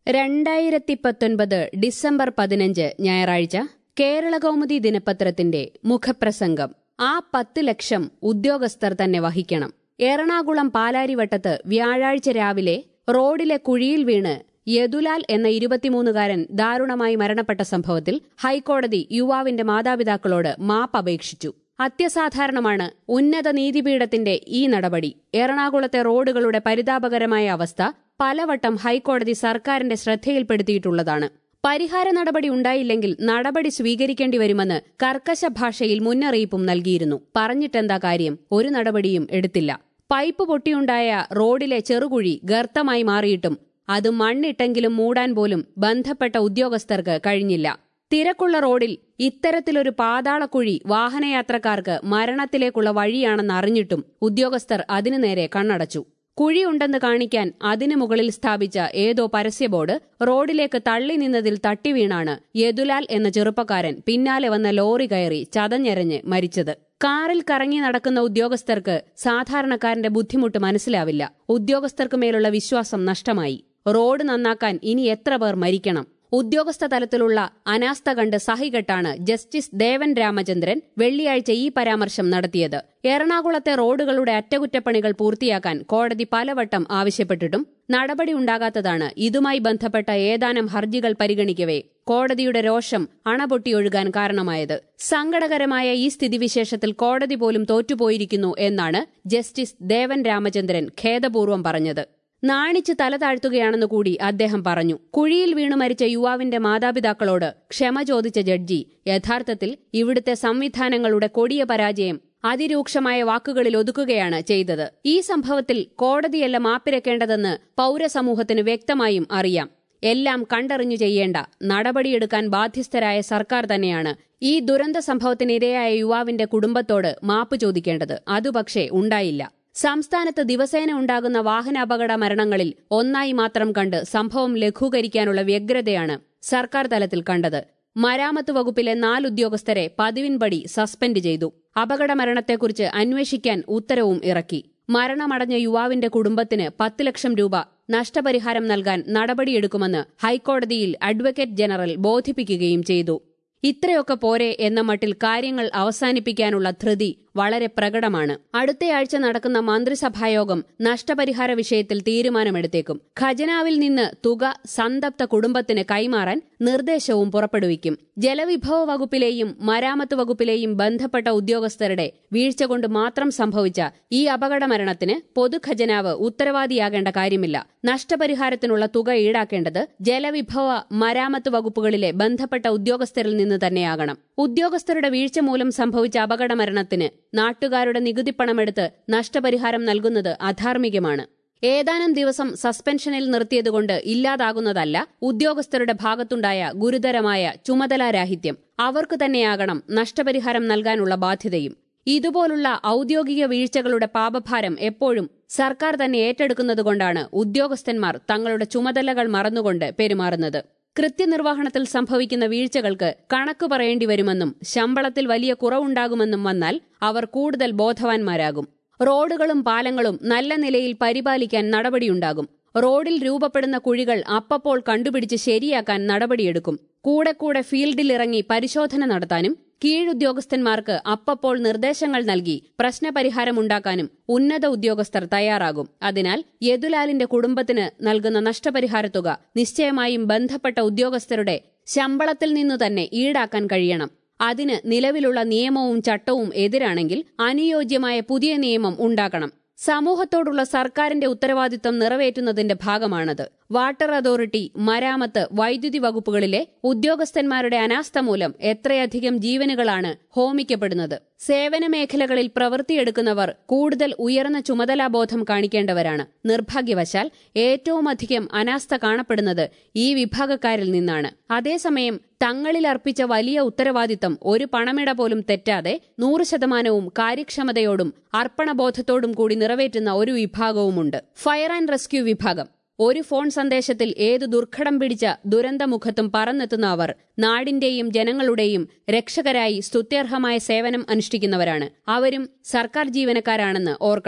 രണ്ടായിരത്തി പത്തൊൻപത് ഡിസംബർ പതിനഞ്ച് ഞായറാഴ്ച കേരളകൗമുദി ദിനപത്രത്തിന്റെ മുഖപ്രസംഗം ആ പത്ത് ലക്ഷം ഉദ്യോഗസ്ഥർ തന്നെ വഹിക്കണം എറണാകുളം പാലാരിവട്ടത്ത് വ്യാഴാഴ്ച രാവിലെ റോഡിലെ കുഴിയിൽ വീണ് യദുലാൽ എന്ന ഇരുപത്തിമൂന്നുകാരൻ ദാരുണമായി മരണപ്പെട്ട സംഭവത്തിൽ ഹൈക്കോടതി യുവാവിന്റെ മാതാപിതാക്കളോട് മാപ്പ് അപേക്ഷിച്ചു അത്യസാധാരണമാണ് ഉന്നത നീതിപീഠത്തിന്റെ ഈ നടപടി എറണാകുളത്തെ റോഡുകളുടെ പരിതാപകരമായ അവസ്ഥ പലവട്ടം ഹൈക്കോടതി സർക്കാരിന്റെ ശ്രദ്ധയിൽപ്പെടുത്തിയിട്ടുള്ളതാണ് പരിഹാര നടപടി ഉണ്ടായില്ലെങ്കിൽ നടപടി സ്വീകരിക്കേണ്ടി വരുമെന്ന് കർക്കശ ഭാഷയിൽ മുന്നറിയിപ്പും നൽകിയിരുന്നു പറഞ്ഞിട്ടെന്താ കാര്യം ഒരു നടപടിയും എടുത്തില്ല പൈപ്പ് പൊട്ടിയുണ്ടായ റോഡിലെ ചെറുകുഴി ഗർത്തമായി മാറിയിട്ടും അത് മണ്ണിട്ടെങ്കിലും മൂടാൻ പോലും ബന്ധപ്പെട്ട ഉദ്യോഗസ്ഥർക്ക് കഴിഞ്ഞില്ല തിരക്കുള്ള റോഡിൽ ഇത്തരത്തിലൊരു പാതാളക്കുഴി വാഹനയാത്രക്കാർക്ക് മരണത്തിലേക്കുള്ള വഴിയാണെന്ന് അറിഞ്ഞിട്ടും ഉദ്യോഗസ്ഥർ അതിനു നേരെ കണ്ണടച്ചു കുഴിയുണ്ടെന്ന് കാണിക്കാൻ അതിനു മുകളിൽ സ്ഥാപിച്ച ഏതോ പരസ്യ ബോർഡ് റോഡിലേക്ക് തള്ളി നിന്നതിൽ തട്ടിവീണാണ് യദുലാൽ എന്ന ചെറുപ്പക്കാരൻ പിന്നാലെ വന്ന ലോറി കയറി ചതഞ്ഞെരഞ്ഞ് മരിച്ചത് കാറിൽ കറങ്ങി നടക്കുന്ന ഉദ്യോഗസ്ഥർക്ക് സാധാരണക്കാരന്റെ ബുദ്ധിമുട്ട് മനസ്സിലാവില്ല ഉദ്യോഗസ്ഥർക്ക് മേലുള്ള വിശ്വാസം നഷ്ടമായി റോഡ് നന്നാക്കാൻ ഇനി എത്ര പേർ മരിക്കണം ഉദ്യോഗസ്ഥ തലത്തിലുള്ള അനാസ്ഥ കണ്ട് സഹികെട്ടാണ് ജസ്റ്റിസ് ദേവൻ രാമചന്ദ്രൻ വെള്ളിയാഴ്ച ഈ പരാമർശം നടത്തിയത് എറണാകുളത്തെ റോഡുകളുടെ അറ്റകുറ്റപ്പണികൾ പൂർത്തിയാക്കാൻ കോടതി പലവട്ടം ആവശ്യപ്പെട്ടിട്ടും നടപടി ഉണ്ടാകാത്തതാണ് ഇതുമായി ബന്ധപ്പെട്ട ഏതാനും ഹർജികൾ പരിഗണിക്കവേ കോടതിയുടെ രോഷം അണപൊട്ടിയൊഴുകാൻ കാരണമായത് സങ്കടകരമായ ഈ സ്ഥിതിവിശേഷത്തിൽ കോടതി പോലും തോറ്റുപോയിരിക്കുന്നു എന്നാണ് ജസ്റ്റിസ് ദേവൻ രാമചന്ദ്രൻ ഖേദപൂർവ്വം പറഞ്ഞത് നാണിച്ച് തല താഴ്ത്തുകയാണെന്ന് കൂടി അദ്ദേഹം പറഞ്ഞു കുഴിയിൽ വീണു മരിച്ച യുവാവിന്റെ മാതാപിതാക്കളോട് ക്ഷമ ചോദിച്ച ജഡ്ജി യഥാർത്ഥത്തിൽ ഇവിടുത്തെ സംവിധാനങ്ങളുടെ കൊടിയ പരാജയം അതിരൂക്ഷമായ വാക്കുകളിൽ ഒതുക്കുകയാണ് ചെയ്തത് ഈ സംഭവത്തിൽ കോടതിയല്ല മാപ്പിരക്കേണ്ടതെന്ന് പൌരസമൂഹത്തിന് വ്യക്തമായും അറിയാം എല്ലാം കണ്ടറിഞ്ഞു ചെയ്യേണ്ട നടപടിയെടുക്കാൻ ബാധ്യസ്ഥരായ സർക്കാർ തന്നെയാണ് ഈ ദുരന്ത സംഭവത്തിനിരയായ യുവാവിന്റെ കുടുംബത്തോട് മാപ്പ് ചോദിക്കേണ്ടത് അതുപക്ഷേ ഉണ്ടായില്ല സംസ്ഥാനത്ത് ദിവസേന ഉണ്ടാകുന്ന വാഹനാപകട മരണങ്ങളിൽ ഒന്നായി മാത്രം കണ്ട് സംഭവം ലഘൂകരിക്കാനുള്ള വ്യഗ്രതയാണ് സർക്കാർ തലത്തിൽ കണ്ടത് മരാമത്ത് വകുപ്പിലെ നാലുദ്യോഗസ്ഥരെ പതിവിൻപടി സസ്പെൻഡ് ചെയ്തു അപകട മരണത്തെക്കുറിച്ച് അന്വേഷിക്കാൻ ഉത്തരവും ഇറക്കി മരണമടഞ്ഞ യുവാവിന്റെ കുടുംബത്തിന് പത്ത് ലക്ഷം രൂപ നഷ്ടപരിഹാരം നൽകാൻ നടപടിയെടുക്കുമെന്ന് ഹൈക്കോടതിയിൽ അഡ്വക്കേറ്റ് ജനറൽ ബോധിപ്പിക്കുകയും ചെയ്തു ഇത്രയൊക്കെ പോരെ എന്ന മട്ടിൽ കാര്യങ്ങൾ അവസാനിപ്പിക്കാനുള്ള ധൃതി വളരെ പ്രകടമാണ് അടുത്തയാഴ്ച നടക്കുന്ന മന്ത്രിസഭായോഗം നഷ്ടപരിഹാര വിഷയത്തിൽ തീരുമാനമെടുത്തേക്കും ഖജനാവിൽ നിന്ന് തുക സന്തപ്ത കുടുംബത്തിന് കൈമാറാൻ നിർദ്ദേശവും പുറപ്പെടുവിക്കും ജലവിഭവ വകുപ്പിലെയും മരാമത്ത് വകുപ്പിലെയും ബന്ധപ്പെട്ട ഉദ്യോഗസ്ഥരുടെ വീഴ്ച കൊണ്ട് മാത്രം സംഭവിച്ച ഈ അപകട മരണത്തിന് പൊതുഖജനാവ് ഉത്തരവാദിയാകേണ്ട കാര്യമില്ല നഷ്ടപരിഹാരത്തിനുള്ള തുക ഈടാക്കേണ്ടത് ജലവിഭവ മരാമത്ത് വകുപ്പുകളിലെ ബന്ധപ്പെട്ട ഉദ്യോഗസ്ഥരിൽ നിന്ന് തന്നെയാകണം ഉദ്യോഗസ്ഥരുടെ വീഴ്ച മൂലം സംഭവിച്ച അപകട മരണത്തിന് നാട്ടുകാരുടെ നികുതിപ്പണമെടുത്ത് നഷ്ടപരിഹാരം നൽകുന്നത് അധാർമികമാണ് ഏതാനും ദിവസം സസ്പെൻഷനിൽ നിർത്തിയതുകൊണ്ട് ഇല്ലാതാകുന്നതല്ല ഉദ്യോഗസ്ഥരുടെ ഭാഗത്തുണ്ടായ ഗുരുതരമായ ചുമതലാരാഹിത്യം അവർക്ക് തന്നെയാകണം നഷ്ടപരിഹാരം നൽകാനുള്ള ബാധ്യതയും ഇതുപോലുള്ള ഔദ്യോഗിക വീഴ്ചകളുടെ പാപഭാരം എപ്പോഴും സർക്കാർ തന്നെ ഏറ്റെടുക്കുന്നതുകൊണ്ടാണ് ഉദ്യോഗസ്ഥന്മാർ തങ്ങളുടെ ചുമതലകൾ മറന്നുകൊണ്ട് പെരുമാറുന്നത് കൃത്യനിർവഹണത്തിൽ സംഭവിക്കുന്ന വീഴ്ചകൾക്ക് കണക്ക് പറയേണ്ടി വരുമെന്നും ശമ്പളത്തിൽ വലിയ കുറവുണ്ടാകുമെന്നും വന്നാൽ അവർ കൂടുതൽ ബോധവാന്മാരാകും റോഡുകളും പാലങ്ങളും നല്ല നിലയിൽ പരിപാലിക്കാൻ നടപടിയുണ്ടാകും റോഡിൽ രൂപപ്പെടുന്ന കുഴികൾ അപ്പപ്പോൾ കണ്ടുപിടിച്ച് ശരിയാക്കാൻ നടപടിയെടുക്കും കൂടെ കൂടെ ഫീൽഡിലിറങ്ങി പരിശോധന നടത്താനും കീഴുദ്യോഗസ്ഥന്മാർക്ക് അപ്പപ്പോൾ നിർദ്ദേശങ്ങൾ നൽകി പ്രശ്നപരിഹാരമുണ്ടാക്കാനും ഉന്നത ഉദ്യോഗസ്ഥർ തയ്യാറാകും അതിനാൽ യദുലാലിന്റെ കുടുംബത്തിന് നൽകുന്ന നഷ്ടപരിഹാര തുക നിശ്ചയമായും ബന്ധപ്പെട്ട ഉദ്യോഗസ്ഥരുടെ ശമ്പളത്തിൽ നിന്നു തന്നെ ഈടാക്കാൻ കഴിയണം അതിന് നിലവിലുള്ള നിയമവും ചട്ടവും എതിരാണെങ്കിൽ അനുയോജ്യമായ പുതിയ നിയമം ഉണ്ടാക്കണം സമൂഹത്തോടുള്ള സർക്കാരിന്റെ ഉത്തരവാദിത്തം നിറവേറ്റുന്നതിന്റെ ഭാഗമാണത് വാട്ടർ അതോറിറ്റി മരാമത്ത് വൈദ്യുതി വകുപ്പുകളിലെ ഉദ്യോഗസ്ഥന്മാരുടെ അനാസ്ഥ മൂലം എത്രയധികം ജീവനുകളാണ് ഹോമിക്കപ്പെടുന്നത് സേവന മേഖലകളിൽ പ്രവൃത്തിയെടുക്കുന്നവർ കൂടുതൽ ഉയർന്ന ചുമതലാബോധം കാണിക്കേണ്ടവരാണ് നിർഭാഗ്യവശാൽ ഏറ്റവുമധികം അനാസ്ഥ കാണപ്പെടുന്നത് ഈ വിഭാഗക്കാരിൽ നിന്നാണ് അതേസമയം തങ്ങളിൽ അർപ്പിച്ച വലിയ ഉത്തരവാദിത്തം ഒരു പണമിട പോലും തെറ്റാതെ നൂറ് ശതമാനവും കാര്യക്ഷമതയോടും അർപ്പണബോധത്തോടും കൂടി നിറവേറ്റുന്ന ഒരു വിഭാഗവുമുണ്ട് ഫയർ ആൻഡ് റെസ്ക്യൂ വിഭാഗം ഒരു ഫോൺ സന്ദേശത്തിൽ ഏതു ദുർഘടം പിടിച്ച ദുരന്തമുഖത്തും പറന്നെത്തുന്ന അവർ നാടിന്റെയും ജനങ്ങളുടെയും രക്ഷകരായി സ്തുത്യർഹമായ സേവനം അനുഷ്ഠിക്കുന്നവരാണ് അവരും സർക്കാർ ജീവനക്കാരാണെന്ന് ഓർക്കണം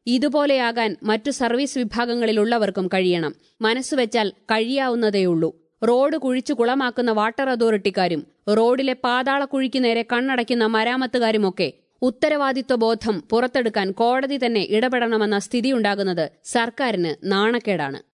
ഇതുപോലെയാകാൻ മറ്റു സർവീസ് വിഭാഗങ്ങളിലുള്ളവർക്കും കഴിയണം മനസ്സുവെച്ചാൽ കഴിയാവുന്നതേയുള്ളൂ റോഡ് കുഴിച്ചു കുളമാക്കുന്ന വാട്ടർ അതോറിറ്റിക്കാരും റോഡിലെ പാതാളക്കുഴിക്ക് നേരെ കണ്ണടയ്ക്കുന്ന മരാമത്തുകാരുമൊക്കെ ഉത്തരവാദിത്വ ബോധം പുറത്തെടുക്കാൻ കോടതി തന്നെ ഇടപെടണമെന്ന സ്ഥിതിയുണ്ടാകുന്നത് സർക്കാരിന് നാണക്കേടാണ്